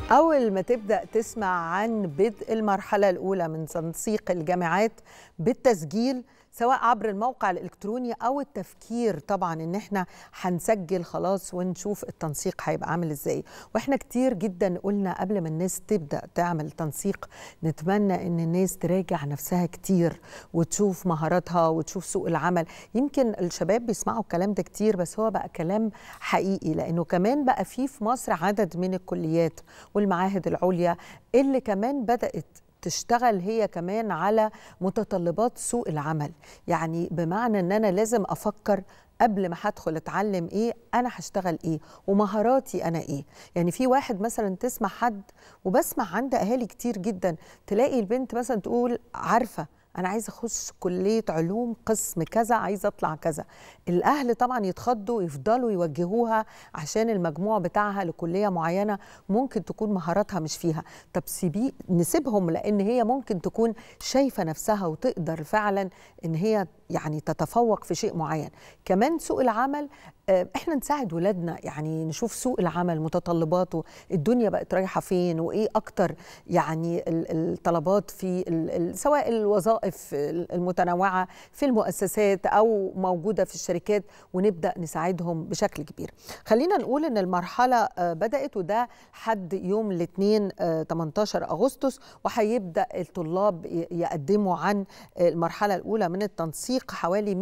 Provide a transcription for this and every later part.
أول ما تبدأ تسمع عن بدء المرحلة الأولى من تنسيق الجامعات بالتسجيل سواء عبر الموقع الإلكتروني أو التفكير طبعا إن إحنا هنسجل خلاص ونشوف التنسيق هيبقى عامل إزاي وإحنا كتير جدا قلنا قبل ما الناس تبدأ تعمل تنسيق نتمنى إن الناس تراجع نفسها كتير وتشوف مهاراتها وتشوف سوق العمل يمكن الشباب بيسمعوا الكلام ده كتير بس هو بقى كلام حقيقي لأنه كمان بقى فيه في مصر عدد من الكليات والمعاهد العليا اللي كمان بدأت تشتغل هي كمان على متطلبات سوق العمل يعني بمعنى ان انا لازم افكر قبل ما هدخل اتعلم ايه انا هشتغل ايه ومهاراتي انا ايه يعني في واحد مثلا تسمع حد وبسمع عند اهالي كتير جدا تلاقي البنت مثلا تقول عارفه انا عايزه اخش كليه علوم قسم كذا عايزه اطلع كذا الاهل طبعا يتخضوا يفضلوا يوجهوها عشان المجموع بتاعها لكليه معينه ممكن تكون مهاراتها مش فيها طب سيبي نسيبهم لان هي ممكن تكون شايفه نفسها وتقدر فعلا ان هي يعني تتفوق في شيء معين كمان سوق العمل احنا نساعد ولادنا يعني نشوف سوق العمل متطلباته الدنيا بقت رايحه فين وايه اكتر يعني الطلبات في سواء الوظائف المتنوعه في المؤسسات او موجوده في الشركات ونبدا نساعدهم بشكل كبير خلينا نقول ان المرحله بدات وده حد يوم الاثنين 18 اغسطس وهيبدا الطلاب يقدموا عن المرحله الاولى من التنسيق حوالي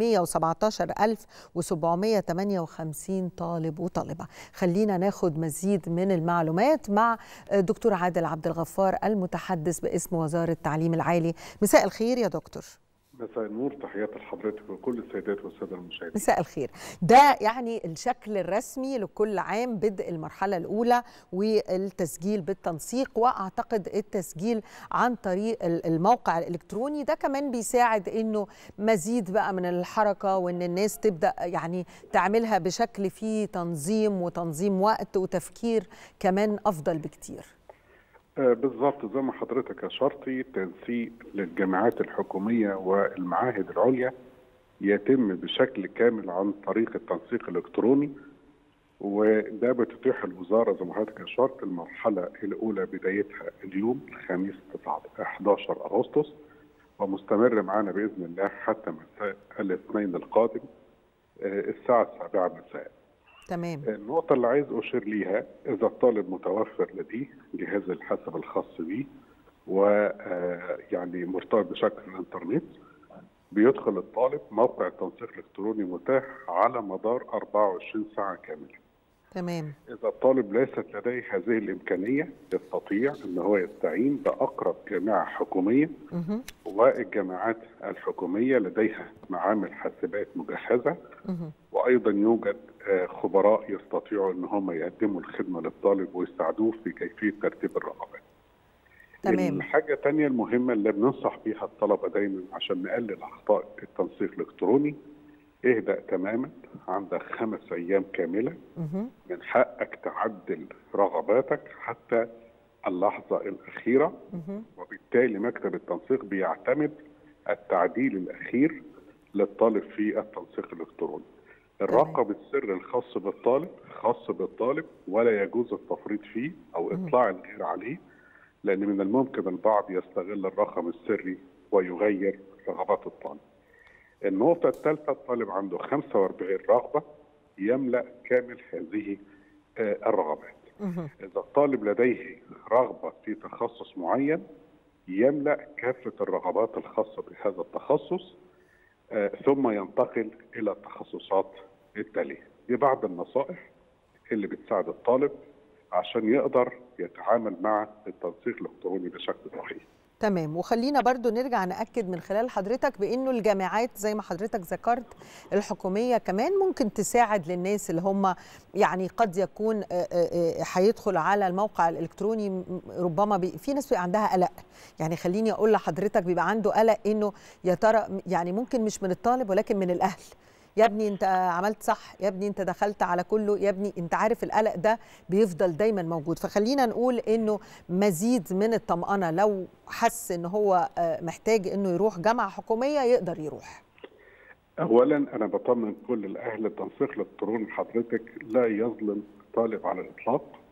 117758 50 طالب وطالبة خلينا ناخد مزيد من المعلومات مع دكتور عادل عبد الغفار المتحدث باسم وزارة التعليم العالي مساء الخير يا دكتور مساء النور تحياتي لحضرتك وكل السيدات والساده المشاهدين مساء الخير ده يعني الشكل الرسمي لكل عام بدء المرحله الاولى والتسجيل بالتنسيق واعتقد التسجيل عن طريق الموقع الالكتروني ده كمان بيساعد انه مزيد بقى من الحركه وان الناس تبدا يعني تعملها بشكل فيه تنظيم وتنظيم وقت وتفكير كمان افضل بكتير بالظبط زي ما حضرتك اشرتي تنسيق للجامعات الحكوميه والمعاهد العليا يتم بشكل كامل عن طريق التنسيق الالكتروني وده بتتيح الوزاره زي ما حضرتك اشرت المرحله الاولى بدايتها اليوم الخميس 11 اغسطس ومستمر معانا باذن الله حتى مساء الاثنين القادم الساعه السابعه مساء. تمام النقطة اللي عايز أشير ليها إذا الطالب متوفر لديه جهاز الحاسب الخاص به ويعني مرتبط بشكل الإنترنت بيدخل الطالب موقع التنسيق الإلكتروني متاح على مدار 24 ساعة كاملة. تمام إذا الطالب ليست لديه هذه الإمكانية يستطيع أن هو يستعين بأقرب جامعة حكومية مه. والجامعات الحكومية لديها معامل حاسبات مجهزة مه. وأيضا يوجد خبراء يستطيعوا ان هم يقدموا الخدمه للطالب ويساعدوه في كيفيه ترتيب الرغبات. تمام الحاجه الثانيه المهمه اللي بننصح بيها الطلبه دايما عشان نقلل اخطاء التنسيق الالكتروني اهدأ تماما عندك خمس ايام كامله مه. من حقك تعدل رغباتك حتى اللحظه الاخيره مه. وبالتالي مكتب التنسيق بيعتمد التعديل الاخير للطالب في التنسيق الالكتروني. الرقم السري الخاص بالطالب خاص بالطالب ولا يجوز التفريط فيه او اطلاع الغير عليه لان من الممكن البعض يستغل الرقم السري ويغير رغبات الطالب. النقطة الثالثة الطالب عنده 45 رغبة يملأ كامل هذه الرغبات. مه. إذا الطالب لديه رغبة في تخصص معين يملأ كافة الرغبات الخاصة بهذا التخصص ثم ينتقل الى التخصصات التاليه دي بعض النصائح اللي بتساعد الطالب عشان يقدر يتعامل مع التنسيق الالكتروني بشكل صحيح تمام وخلينا برضو نرجع نأكد من خلال حضرتك بأنه الجامعات زي ما حضرتك ذكرت الحكومية كمان ممكن تساعد للناس اللي هم يعني قد يكون هيدخل على الموقع الإلكتروني ربما بي في ناس بيبقى عندها قلق يعني خليني أقول لحضرتك بيبقى عنده قلق إنه يا ترى يعني ممكن مش من الطالب ولكن من الأهل يا ابني انت عملت صح يا ابني انت دخلت على كله يا ابني انت عارف القلق ده بيفضل دايما موجود فخلينا نقول انه مزيد من الطمأنة لو حس ان هو محتاج انه يروح جامعة حكومية يقدر يروح اولا انا بطمن كل الاهل التنسيق الالكتروني حضرتك لا يظلم طالب على الاطلاق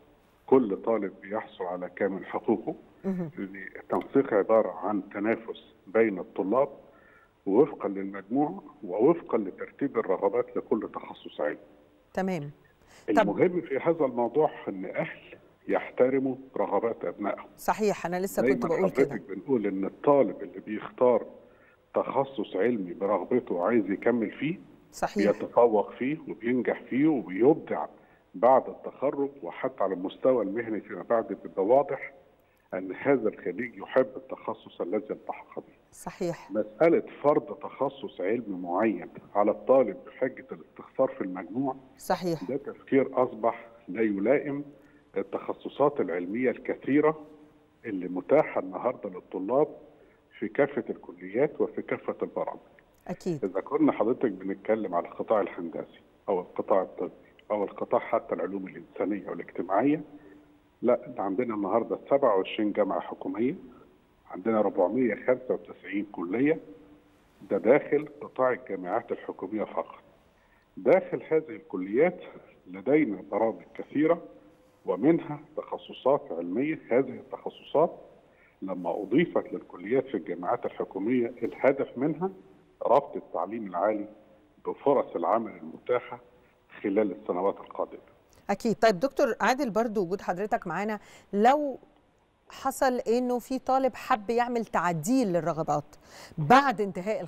كل طالب بيحصل على كامل حقوقه التنسيق عباره عن تنافس بين الطلاب وفقا للمجموع ووفقا لترتيب الرغبات لكل تخصص علمي. تمام المهم في هذا الموضوع ان اهل يحترموا رغبات ابنائهم. صحيح انا لسه كنت بقول كده. بنقول ان الطالب اللي بيختار تخصص علمي برغبته وعايز يكمل فيه صحيح بيتفوق فيه وبينجح فيه وبيبدع بعد التخرج وحتى على المستوى المهني فيما بعد بيبقى واضح ان هذا الخريج يحب التخصص الذي التحق به. صحيح. مساله فرض تخصص علمي معين على الطالب بحجه الاستخسار في المجموع صحيح. ده تفكير اصبح لا يلائم التخصصات العلميه الكثيره اللي متاحه النهارده للطلاب في كافه الكليات وفي كافه البرامج. اكيد. اذا كنا حضرتك بنتكلم على القطاع الهندسي او القطاع الطبي او القطاع حتى العلوم الانسانيه والاجتماعيه لا عندنا النهارده 27 جامعه حكوميه عندنا 495 كليه ده داخل قطاع الجامعات الحكوميه فقط داخل هذه الكليات لدينا برامج كثيره ومنها تخصصات علميه هذه التخصصات لما اضيفت للكليات في الجامعات الحكوميه الهدف منها ربط التعليم العالي بفرص العمل المتاحه خلال السنوات القادمه اكيد طيب دكتور عادل برضو وجود حضرتك معانا لو حصل انه في طالب حب يعمل تعديل للرغبات بعد انتهاء ال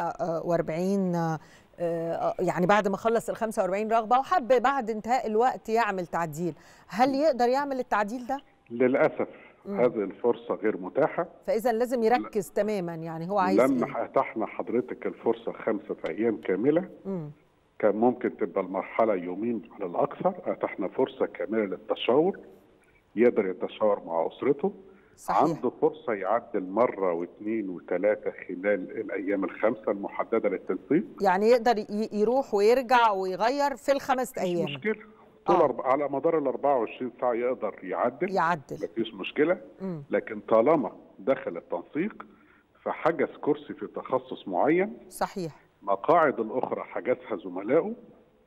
45 يعني بعد ما خلص ال 45 رغبه وحب بعد انتهاء الوقت يعمل تعديل هل يقدر يعمل التعديل ده للاسف مم. هذه الفرصه غير متاحه فاذا لازم يركز لا. تماما يعني هو عايز لما إيه؟ اتحنا حضرتك الفرصه خمسه ايام كامله مم. كان ممكن تبقى المرحلة يومين على الأكثر أتحنا فرصة كاملة للتشاور يقدر يتشاور مع أسرته صحيح. عنده فرصة يعدل مرة واثنين وثلاثة خلال الأيام الخمسة المحددة للتنسيق يعني يقدر يروح ويرجع ويغير في الخمس أيام مش مشكلة طول آه. على مدار ال 24 ساعة يقدر يعدل يعدل مفيش مشكلة م. لكن طالما دخل التنسيق فحجز كرسي في تخصص معين صحيح مقاعد الأخرى حجزها زملائه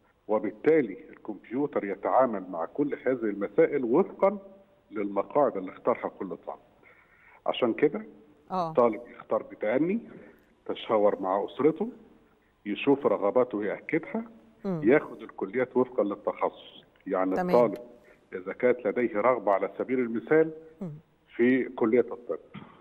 وبالتالي الكمبيوتر يتعامل مع كل هذه المسائل وفقا للمقاعد اللي اختارها كل طالب عشان كده آه. طالب يختار بتأني تشاور مع أسرته يشوف رغباته ويأكدها ياخد الكليات وفقا للتخصص يعني تمام. الطالب إذا كانت لديه رغبة على سبيل المثال في كلية الطب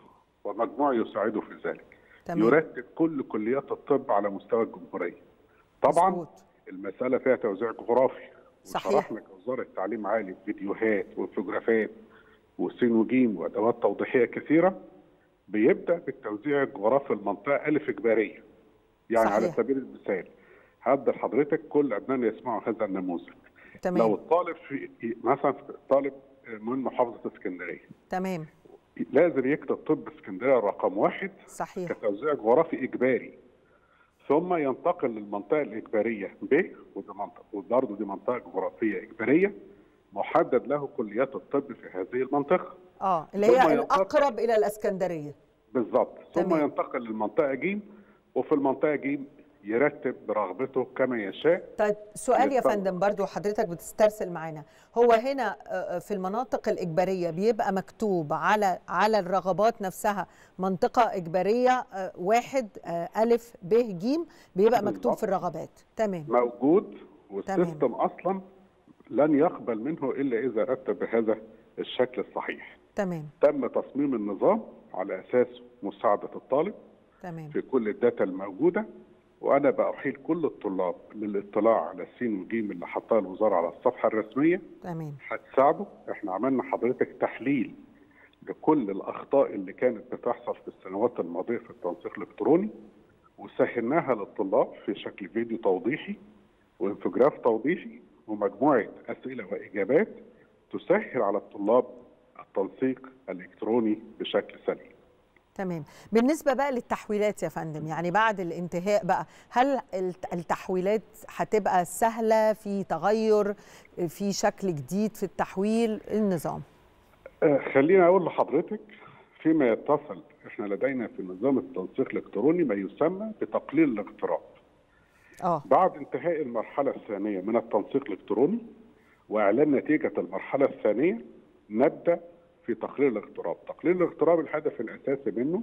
ومجموع يساعده في ذلك تمام. يرتب كل كليات الطب على مستوى الجمهوريه. طبعا مظبوط. المساله فيها توزيع جغرافي صحيح. وشرحنا كوزاره تعليم عالي فيديوهات وانفوجرافات وسين وجيم وادوات توضيحيه كثيره بيبدا بالتوزيع الجغرافي المنطقه الف اجباريه. يعني صحيح. على سبيل المثال هدي لحضرتك كل ابنائنا يسمعوا هذا النموذج. تمام. لو الطالب في مثلا طالب من محافظه اسكندريه تمام لازم يكتب طب اسكندريه رقم واحد صحيح كتوزيع جغرافي اجباري ثم ينتقل للمنطقه الاجباريه ب ودي منطقه وبرضه دي منطقه جغرافيه اجباريه محدد له كليات الطب في هذه المنطقه اه اللي ثم هي ينتقل- الاقرب الى الاسكندريه بالظبط ثم تمام. ينتقل للمنطقه ج وفي المنطقه ج يرتب برغبته كما يشاء طيب سؤال يا يتفضل. فندم برضو حضرتك بتسترسل معانا هو هنا آه، في المناطق الإجبارية بيبقى مكتوب على على الرغبات نفسها منطقة إجبارية آه، واحد آه، ألف ب ج بيبقى مكتوب بالظبط. في الرغبات تمام موجود والسيستم اصلا لن يقبل منه الا اذا رتب بهذا الشكل الصحيح تمام تم تصميم النظام على اساس مساعده الطالب تمام في كل الداتا الموجوده وانا باحيل كل الطلاب للاطلاع على السين والجيم اللي حطها الوزاره على الصفحه الرسميه تمام هتساعده احنا عملنا حضرتك تحليل لكل الاخطاء اللي كانت بتحصل في السنوات الماضيه في التنسيق الالكتروني وسهلناها للطلاب في شكل فيديو توضيحي وانفجراف توضيحي ومجموعه اسئله واجابات تسهل على الطلاب التنسيق الالكتروني بشكل سليم تمام بالنسبة بقى للتحويلات يا فندم يعني بعد الانتهاء بقى هل الت- التحويلات هتبقى سهلة في تغير في شكل جديد في التحويل النظام آه، خليني اقول لحضرتك فيما يتصل احنا لدينا في نظام التنسيق الالكتروني ما يسمى بتقليل الاغتراب اه بعد انتهاء المرحله الثانيه من التنسيق الالكتروني واعلان نتيجه المرحله الثانيه نبدا في تقليل الاغتراب، تقليل الاغتراب الهدف الاساسي منه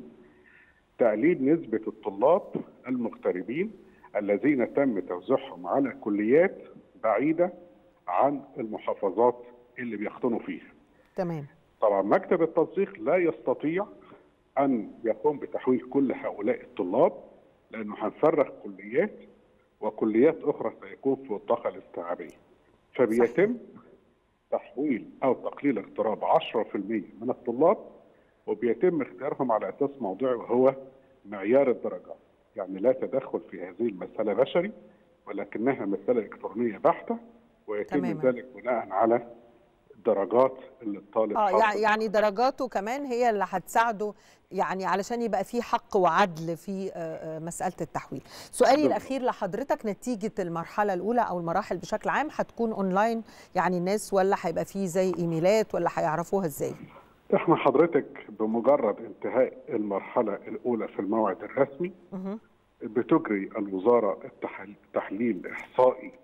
تقليل نسبه الطلاب المغتربين الذين تم توزيعهم على كليات بعيده عن المحافظات اللي بيختنوا فيها. تمام طبعا مكتب التنسيق لا يستطيع ان يقوم بتحويل كل هؤلاء الطلاب لانه هنفرغ كليات وكليات اخرى سيكون في الطاقه الاستيعابيه. فبيتم تحويل او تقليل اغتراب 10% من الطلاب وبيتم اختيارهم على اساس موضوعي وهو معيار الدرجات. يعني لا تدخل في هذه المساله بشري ولكنها مساله الكترونيه بحته ويتم تماماً. ذلك بناء على الدرجات اللي الطالب اه حاصل يع- يعني درجاته كمان هي اللي هتساعده يعني علشان يبقى في حق وعدل في آه، آه، مساله التحويل. سؤالي بالضبط. الاخير لحضرتك نتيجه المرحله الاولى او المراحل بشكل عام هتكون اونلاين يعني الناس ولا هيبقى في زي ايميلات ولا هيعرفوها ازاي؟ احنا حضرتك بمجرد انتهاء المرحله الاولى في الموعد الرسمي مهم. بتجري الوزاره التحل- تحليل احصائي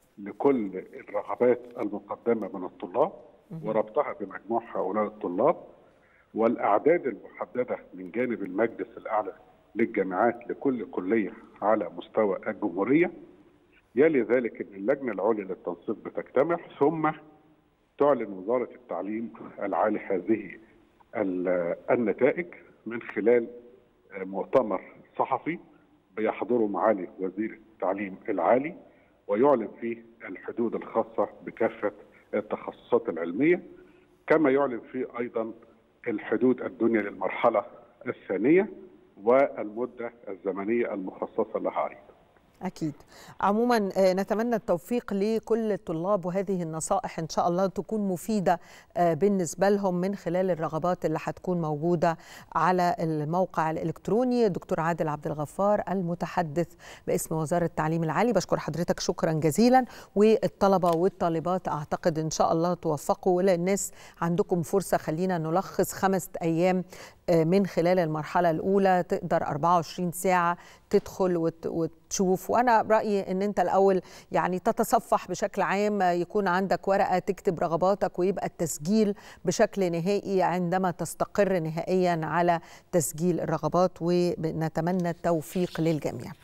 لكل الرغبات المقدمه من الطلاب وربطها بمجموع هؤلاء الطلاب والاعداد المحدده من جانب المجلس الاعلى للجامعات لكل كليه على مستوى الجمهوريه يلي ذلك ان اللجنه العليا للتنسيق بتجتمع ثم تعلن وزاره التعليم العالي هذه ال- النتائج من خلال آه، مؤتمر صحفي بيحضره معالي وزير التعليم العالي ويعلن فيه الحدود الخاصه بكافه التخصصات العلميه كما يعلن فيه ايضا الحدود الدنيا للمرحله الثانيه والمده الزمنيه المخصصه لها ايضا. أكيد عموما آه، نتمنى التوفيق لكل الطلاب وهذه النصائح إن شاء الله تكون مفيدة آه، بالنسبة لهم من خلال الرغبات اللي هتكون موجودة على الموقع الإلكتروني دكتور عادل عبد الغفار المتحدث باسم وزارة التعليم العالي بشكر حضرتك شكرا جزيلا والطلبة والطالبات أعتقد إن شاء الله توفقوا ولا الناس عندكم فرصة خلينا نلخص خمسة أيام آه، من خلال المرحلة الأولى تقدر 24 ساعة تدخل وت- وتشوف وأنا رأيي أن أنت الأول يعني تتصفح بشكل عام آه، يكون عندك ورقة تكتب رغباتك ويبقى التسجيل بشكل نهائي عندما تستقر نهائيا على تسجيل الرغبات ونتمنى التوفيق للجميع